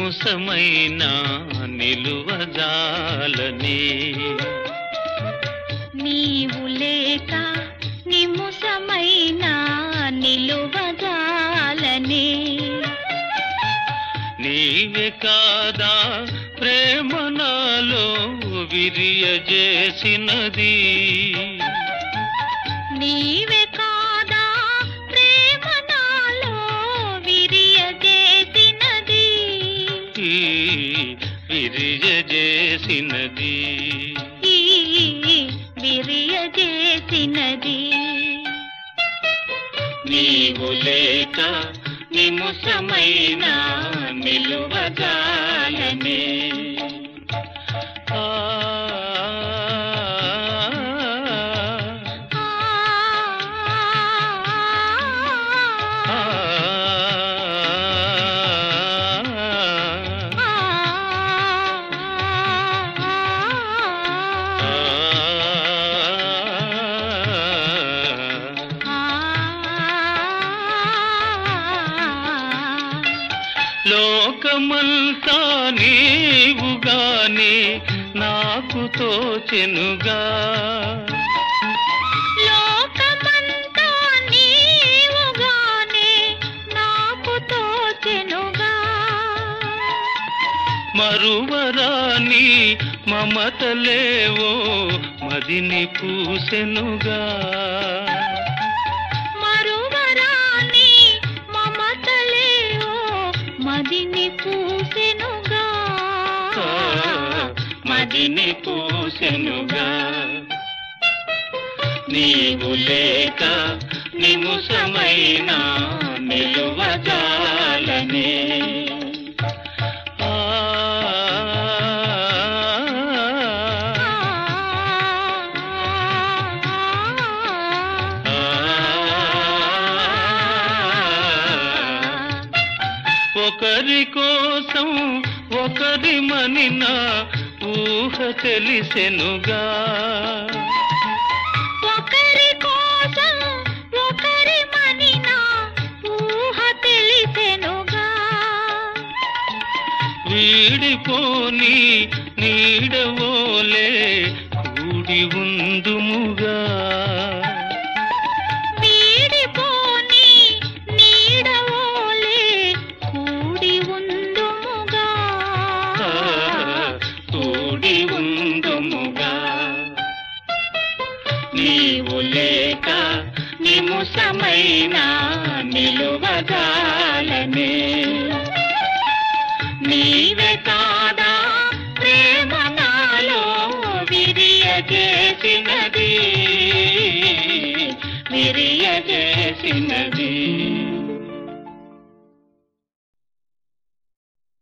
నిముసమైన నిలువజాలని నీవు లేక నిముసమైన నిలువజాలని నీవే కాదా ప్రేమ నాలో విరియజేసినది నీవే కాదా ప్రేమ నాలో విరియజేసినది ఈ విరియజేసినది ఈ విరియజేసినది నీవు లేక నిముసమైన నిలువజాలని ఆ ఆ ఆ లోకమంతా నీవుగానే నాకు తోచెనుగా లోకమంతా నీవుగానే నాకు తోచెనుగా మరువరాని మమతలేవో మదిని పూసెనుగా మరువరాని మమతలేవో మదిని పూసెనుగా ఆ, మదిని పూసెనుగా నీవు లేక నిముసమైన నిలువజాలని ఆ ఒకరి కోసం ఒకరి మనిన ఊహ తెలిసెనుగా ఒకరి కోసం ఒకరి మనిన ఊహ తెలిసెనుగా వీడిపోని నీడవోలే కూడి ఉందుముగా వీడిపోని నీడవోలే కూడి ఉందుముగా ఆ, కూడి ఉందుముగా నీవు లేక నిముసమైన నిలువగాలనే నీవే కాదా ప్రేమ నాలో విరియజేసినది విరియజేసినది